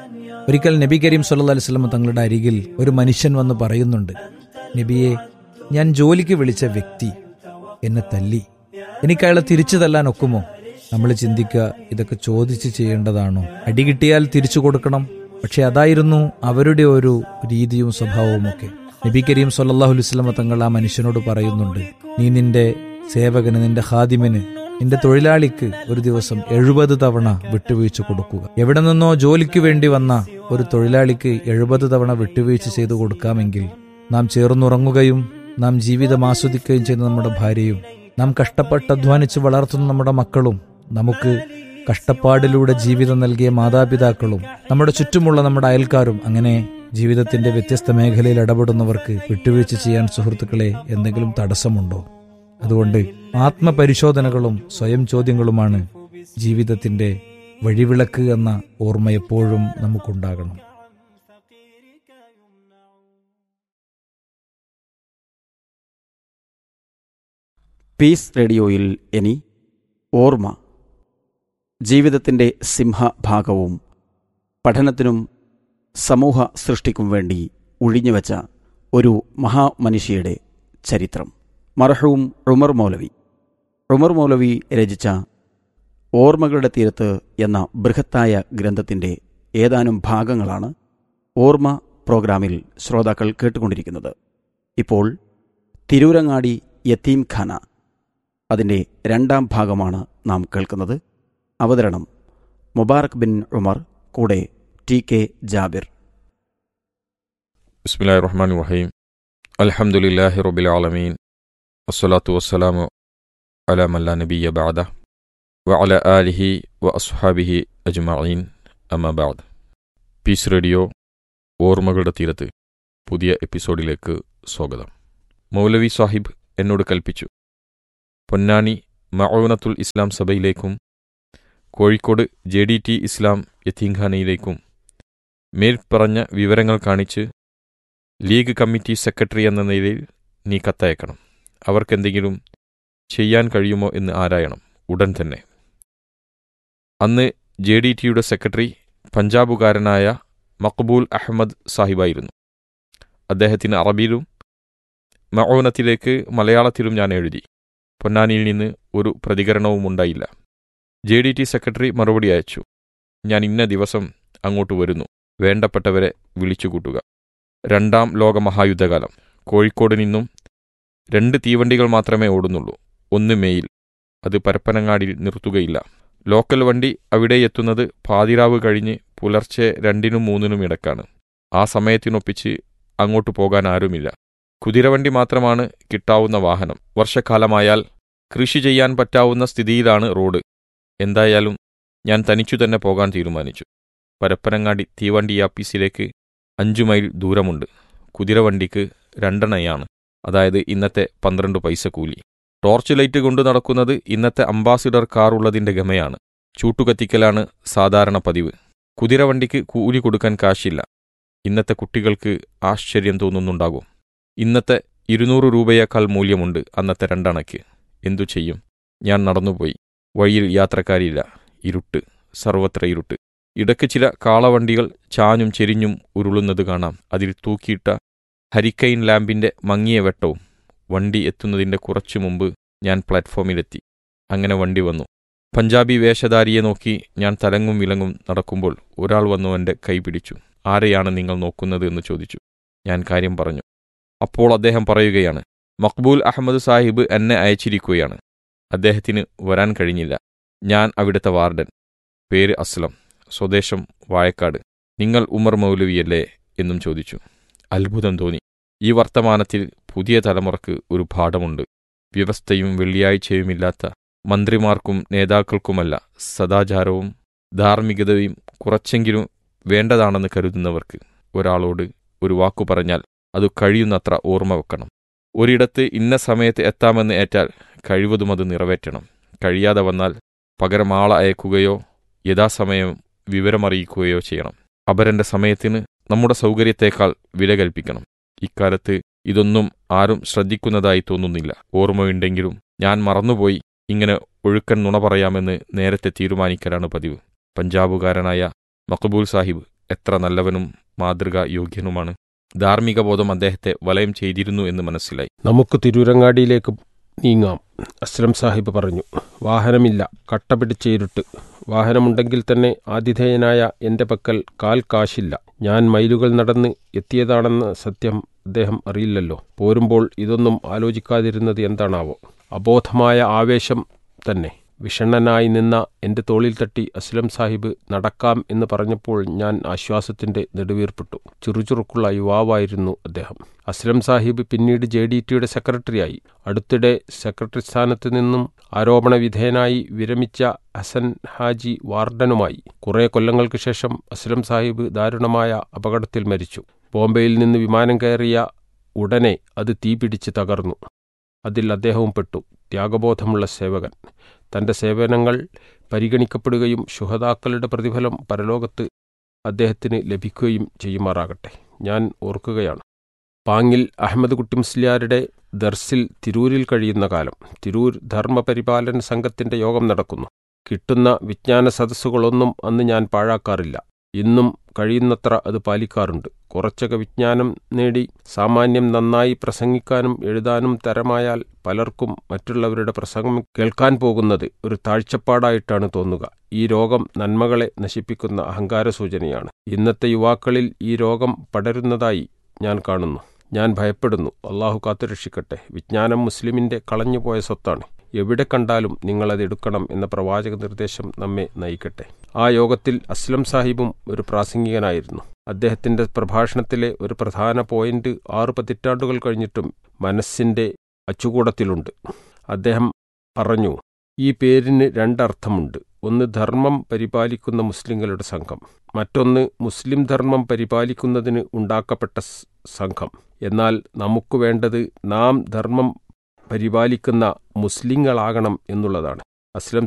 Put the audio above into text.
ഒരിക്കൽ നബി കരീം സല്ലല്ലാഹു അലൈഹി വസല്ലം തങ്ങളുടെ അരികിൽ ഒരു മനുഷ്യൻ വന്ന് പറയുന്നുണ്ട് നബിയെ ഞാൻ ജോലിക്ക് വിളിച്ച വ്യക്തി എന്നെ തല്ലി എനിക്ക് അയാളെ തിരിച്ചു തല്ലാൻ ഒക്കുമോ നമ്മൾ ചിന്തിക്കുക ഇതൊക്കെ ചോദിച്ച് ചെയ്യേണ്ടതാണോ അടി കിട്ടിയാൽ തിരിച്ചു കൊടുക്കണം പക്ഷെ അതായിരുന്നു അവരുടെ ഒരു രീതിയും സ്വഭാവവും ഒക്കെ നബി കരീം സല്ലല്ലാഹു അലൈഹി വസല്ലം തങ്ങൾ ആ മനുഷ്യനോട് പറയുന്നുണ്ട് നീ നിന്റെ സേവകന് നിന്റെ ഹാദിമിന് നിന്റെ തൊഴിലാളിക്ക് ഒരു ദിവസം എഴുപത് തവണ വിട്ടുവീഴ്ച കൊടുക്കുക എവിടെ നിന്നോ ജോലിക്ക് വേണ്ടി വന്ന ഒരു തൊഴിലാളിക്ക് എഴുപത് തവണ വിട്ടുവീഴ്ച ചെയ്തു കൊടുക്കാമെങ്കിൽ നാം ചേർന്നുറങ്ങുകയും നാം ജീവിതം ആസ്വദിക്കുകയും ചെയ്യുന്ന നമ്മുടെ ഭാര്യയും നാം കഷ്ടപ്പെട്ട് അധ്വാനിച്ച് വളർത്തുന്ന നമ്മുടെ മക്കളും നമുക്ക് കഷ്ടപ്പാടിലൂടെ ജീവിതം നൽകിയ മാതാപിതാക്കളും നമ്മുടെ ചുറ്റുമുള്ള നമ്മുടെ അയൽക്കാരും അങ്ങനെ ജീവിതത്തിന്റെ വ്യത്യസ്ത മേഖലയിൽ ഇടപെടുന്നവർക്ക് വിട്ടുവീഴ്ച ചെയ്യാൻ സുഹൃത്തുക്കളെ എന്തെങ്കിലും തടസ്സമുണ്ടോ അതുകൊണ്ട് ആത്മപരിശോധനകളും സ്വയം ചോദ്യങ്ങളുമാണ് ജീവിതത്തിന്റെ വഴിവിളക്ക് എന്ന ഓർമ്മ എപ്പോഴും നമുക്കുണ്ടാകണം പീസ് റേഡിയോയിൽ ഇനി ഓർമ്മ ജീവിതത്തിൻ്റെ സിംഹഭാഗവും പഠനത്തിനും സമൂഹ സൃഷ്ടിക്കും വേണ്ടി ഒഴിഞ്ഞുവെച്ച ഒരു മഹാമനുഷ്യയുടെ ചരിത്രം മർഹൂം ഉമർ മൗലവി ഉമർ മൗലവി രചിച്ച ഓർമ്മകളുടെ തീരത്ത് എന്ന ബൃഹത്തായ ഗ്രന്ഥത്തിൻ്റെ ഏതാനും ഭാഗങ്ങളാണ് ഓർമ്മ പ്രോഗ്രാമിൽ ശ്രോതാക്കൾ കേട്ടുകൊണ്ടിരിക്കുന്നത് ഇപ്പോൾ തിരൂരങ്ങാടി യത്തീം ഖാന അതിൻ്റെ രണ്ടാം ഭാഗമാണ് നാം കേൾക്കുന്നത് അവതരണം മുബാറക് ബിൻ ഉമർ കൂടെ ടി കെ ജാബിർ ബിസ്മില്ലാഹി റഹ്മാൻ റഹീം അൽഹംദുലില്ലാഹി റബ്ബിൽ ആലമീൻ വസ്സലാത്തു വസ്സലാമു അലാ മല്ലാ നബിയ ബഅദ വഅല ആലിഹി വ അസ്ഹാബിഹി അജ്മഈൻ അമ്മ ബഅദ് പീസ് റേഡിയോ ഓർമ്മകളുടെ തീരത്ത് പുതിയ എപ്പിസോഡിലേക്ക് സ്വാഗതം മൗലവി സാഹിബ് എന്നോട് കൽപ്പിച്ചു പൊന്നാനി മഊനത്തുൽ ഇസ്ലാം സഭയിലേക്കും Kozhikode J D T Islam യത്തീംഖാനയിലേക്കും മേൽപ്പറഞ്ഞ വിവരങ്ങൾ കാണിച്ച് ലീഗ് കമ്മിറ്റി സെക്രട്ടറി എന്ന നിലയിൽ നീ കത്തയക്കണം അവർക്കെന്തെങ്കിലും ചെയ്യാൻ കഴിയുമോ എന്ന് ആരായണം ഉടൻ തന്നെ അന്ന് ജെ ഡി ടിയുടെ സെക്രട്ടറി പഞ്ചാബുകാരനായ മക്ബൂൽ അഹമ്മദ് സാഹിബായിരുന്നു അദ്ദേഹത്തിന് അറബിയിലും മഓനത്തിലേക്ക് മലയാളത്തിലും ഞാൻ എഴുതി പൊന്നാനിയിൽ നിന്ന് ഒരു പ്രതികരണവും ഉണ്ടായില്ല ജെ ഡി ടി സെക്രട്ടറി മറുപടി അയച്ചു ഞാൻ ഇന്ന ദിവസം അങ്ങോട്ട് വരുന്നു വേണ്ടപ്പെട്ടവരെ വിളിച്ചുകൂട്ടുക രണ്ടാം ലോകമഹായുദ്ധകാലം കോഴിക്കോട് നിന്നും രണ്ട് തീവണ്ടികൾ മാത്രമേ ഓടുന്നുള്ളൂ ഒന്ന് മെയിൽ അത് പരപ്പനങ്ങാടിയിൽ നിർത്തുകയില്ല ലോക്കൽ വണ്ടി അവിടെ എത്തുന്നത് പാതിരാവ് കഴിഞ്ഞ് പുലർച്ചെ രണ്ടിനും മൂന്നിനും ഇടക്കാണ് ആ സമയത്തിനൊപ്പിച്ച് അങ്ങോട്ട് പോകാൻ ആരുമില്ല കുതിരവണ്ടി മാത്രമാണ് കിട്ടാവുന്ന വാഹനം വർഷക്കാലമായാൽ കൃഷി ചെയ്യാൻ പറ്റാവുന്ന സ്ഥിതിയിലാണ് റോഡ് എന്തായാലും ഞാൻ തനിച്ചു തന്നെ പോകാൻ തീരുമാനിച്ചു പരപ്പനങ്ങാടി തീവണ്ടി ആപ്പീസിലേക്ക് അഞ്ചു മൈൽ ദൂരമുണ്ട് കുതിരവണ്ടിക്ക് രണ്ടെണ്ണയാണ് അതായത് ഇന്നത്തെ പന്ത്രണ്ട് പൈസ കൂലി ടോർച്ച് ലൈറ്റ് കൊണ്ടു നടക്കുന്നത് ഇന്നത്തെ അംബാസിഡർ കാർ ഉള്ളതിന്റെ ഗമയാണ് ചൂട്ടുകത്തിക്കലാണ് സാധാരണ പതിവ് കുതിരവണ്ടിക്ക് കൂലി കൊടുക്കാൻ കാശില്ല ഇന്നത്തെ കുട്ടികൾക്ക് ആശ്ചര്യം തോന്നുന്നുണ്ടാകും ഇന്നത്തെ ഇരുന്നൂറ് രൂപയേക്കാൾ മൂല്യമുണ്ട് അന്നത്തെ രണ്ടണയ്ക്ക് എന്തു ചെയ്യും ഞാൻ നടന്നുപോയി വഴിയിൽ യാത്രക്കാരില്ല ഇരുട്ട് സർവത്ര ഇരുട്ട് ഇടയ്ക്ക് ചില കാളവണ്ടികൾ ചാഞ്ഞും ചെരിഞ്ഞും ഉരുളുന്നത് കാണാം അതിൽ തൂക്കിയിട്ട ഹരിക്കൈൻ ലാമ്പിന്റെ മങ്ങിയ വെട്ടവും വണ്ടി എത്തുന്നതിന്റെ കുറച്ചു മുമ്പ് ഞാൻ പ്ലാറ്റ്ഫോമിലെത്തി അങ്ങനെ വണ്ടി വന്നു പഞ്ചാബി വേഷധാരിയെ നോക്കി ഞാൻ തലങ്ങും വിലങ്ങും നടക്കുമ്പോൾ ഒരാൾ വന്നു എൻ്റെ കൈ പിടിച്ചു ആരെയാണ് നിങ്ങൾ നോക്കുന്നത് എന്ന് ചോദിച്ചു ഞാൻ കാര്യം പറഞ്ഞു അപ്പോൾ അദ്ദേഹം പറയുകയാണ് മക്ബൂൽ അഹമ്മദ് സാഹിബ് എന്നെ അയച്ചിരിക്കുകയാണ് അദ്ദേഹത്തിന് വരാൻ കഴിഞ്ഞില്ല ഞാൻ അവിടുത്തെ വാർഡൻ പേര് അസ്ലം സ്വദേശം വായക്കാട് നിങ്ങൾ ഉമർ മൗലവിയല്ലേ എന്നും ചോദിച്ചു അത്ഭുതം തോന്നി ഈ വർത്തമാനത്തിൽ പുതിയ തലമുറക്ക് ഒരു പാഠമുണ്ട് വ്യവസ്ഥയും വെള്ളിയാഴ്ചയുമില്ലാത്ത മന്ത്രിമാർക്കും നേതാക്കൾക്കുമല്ല സദാചാരവും ധാർമ്മികതയും കുറച്ചെങ്കിലും വേണ്ടതാണെന്ന് കരുതുന്നവർക്ക് ഒരാളോട് ഒരു വാക്കു പറഞ്ഞാൽ അത് കഴിയുന്നത്ര ഓർമ്മ വെക്കണം ഒരിടത്ത് ഇന്ന സമയത്ത് എത്താമെന്ന് ഏറ്റാൽ കഴിവതും അത് നിറവേറ്റണം കഴിയാതെ വന്നാൽ പകരം ആളെ അയക്കുകയോ യഥാസമയം വിവരമറിയിക്കുകയോ ചെയ്യണം അപരന്റെ സമയത്തിന് നമ്മുടെ സൗകര്യത്തേക്കാൾ വില കൽപ്പിക്കണം ഇക്കാലത്ത് ഇതൊന്നും ആരും ശ്രദ്ധിക്കുന്നതായി തോന്നുന്നില്ല ഓർമ്മയുണ്ടെങ്കിലും ഞാൻ മറന്നുപോയി ഇങ്ങനെ ഒഴുക്കൻ നുണ പറയാമെന്ന് നേരത്തെ തീരുമാനിക്കലാണ് പതിവ് പഞ്ചാബുകാരനായ മക്ബൂൽ സാഹിബ് എത്ര നല്ലവനും മാതൃകാ യോഗ്യനുമാണ് ധാർമ്മിക ബോധം അദ്ദേഹത്തെ വലയം ചെയ്തിരുന്നു എന്ന് മനസ്സിലായി നമുക്ക് തിരൂരങ്ങാടിയിലേക്ക് നീങ്ങാം അസ്ലം സാഹിബ് പറഞ്ഞു വാഹനമില്ല കട്ട പിടിച്ച ഇരുട്ട് വാഹനമുണ്ടെങ്കിൽ തന്നെ ആതിഥേയനായ എൻ്റെ പക്കൽ കാൽ കാശില്ല ഞാൻ മൈലുകൾ നടന്ന് എത്തിയതാണെന്ന് സത്യം അദ്ദേഹം അറിയില്ലല്ലോ പോരുമ്പോൾ ഇതൊന്നും ആലോചിക്കാതിരുന്നത് എന്താണാവോ അബോധമായ ആവേശം തന്നെ വിഷണ്ണനായി നിന്ന എൻ്റെ തോളിൽ തട്ടി അസ്ലം സാഹിബ് നടക്കാം എന്ന് പറഞ്ഞപ്പോൾ ഞാൻ ആശ്വാസത്തിന്റെ നെടുവീർപ്പിട്ടു ചുറുചുറുക്കുള്ള യുവാവായിരുന്നു അദ്ദേഹം അസ്ലം സാഹിബ് പിന്നീട് ജെ ഡി ടിയുടെ സെക്രട്ടറിയായി അടുത്തിടെ സെക്രട്ടറി സ്ഥാനത്ത് നിന്നും ആരോപണ വിധേയനായി വിരമിച്ച ഹസൻ ഹാജി വാർഡനുമായി കുറെ കൊല്ലങ്ങൾക്ക് ശേഷം അസ്ലം സാഹിബ് ദാരുണമായ അപകടത്തിൽ മരിച്ചു ബോംബെയിൽ നിന്ന് വിമാനം കയറിയ ഉടനെ അത് തീപിടിച്ച് തകർന്നു അതിൽ അദ്ദേഹവും പെട്ടു ത്യാഗബോധമുള്ള സേവകൻ തന്റെ സേവനങ്ങൾ പരിഗണിക്കപ്പെടുകയും ശുഹതാക്കളുടെ പ്രതിഫലം പരലോകത്ത് അദ്ദേഹത്തിന് ലഭിക്കുകയും ചെയ്യുമാറാകട്ടെ ഞാൻ ഓർക്കുകയാണ് പാങ്ങിൽ അഹമ്മദ് കുട്ടി മുസ്ലിയാരുടെ ദർസിൽ തിരൂരിൽ കഴിയുന്ന കാലം തിരൂർ ധർമ്മപരിപാലന സംഘത്തിന്റെ യോഗം നടക്കുന്നു കിട്ടുന്ന വിജ്ഞാന സദസ്സുകളൊന്നും അന്ന് ഞാൻ പാഴാക്കാറില്ല ഇന്നും കഴിയുന്നത്ര അത് പാലിക്കാറുണ്ട് കുറച്ചൊക്കെ വിജ്ഞാനം നേടി സാമാന്യം നന്നായി പ്രസംഗിക്കാനും എഴുതാനും തരമായാൽ പലർക്കും മറ്റുള്ളവരുടെ പ്രസംഗം കേൾക്കാൻ പോകുന്നത് ഒരു താഴ്ചപ്പാടായിട്ടാണ് തോന്നുക ഈ രോഗം നന്മകളെ നശിപ്പിക്കുന്ന അഹങ്കാര സൂചനയാണ് ഇന്നത്തെ യുവാക്കളിൽ ഈ രോഗം പടരുന്നതായി ഞാൻ കാണുന്നു ഞാൻ ഭയപ്പെടുന്നു അള്ളാഹു കാത്തുരക്ഷിക്കട്ടെ വിജ്ഞാനം മുസ്ലിമിന്റെ കളഞ്ഞുപോയ സ്വത്താണ് എവിടെ കണ്ടാലും നിങ്ങളത് എടുക്കണം എന്ന പ്രവാചക നിർദ്ദേശം നമ്മെ നയിക്കട്ടെ ആ യോഗത്തിൽ അസ്ലം സാഹിബും ഒരു പ്രാസംഗികനായിരുന്നു അദ്ദേഹത്തിന്റെ പ്രഭാഷണത്തിലെ ഒരു പ്രധാന പോയിന്റ് ആറ് പതിറ്റാണ്ടുകൾ കഴിഞ്ഞിട്ടും മനസ്സിന്റെ അച്ചുകൂടത്തിലുണ്ട് അദ്ദേഹം പറഞ്ഞു ഈ പേരിന് രണ്ടർത്ഥമുണ്ട് ഒന്ന് ധർമ്മം പരിപാലിക്കുന്ന മുസ്ലിങ്ങളുടെ സംഘം മറ്റൊന്ന് മുസ്ലിം ധർമ്മം പരിപാലിക്കുന്നതിന് ഉണ്ടാക്കപ്പെട്ട സംഘം എന്നാൽ നമുക്ക് വേണ്ടത് നാം ധർമ്മം പരിപാലിക്കുന്ന മുസ്ലിങ്ങളാകണം എന്നുള്ളതാണ് അസ്ലം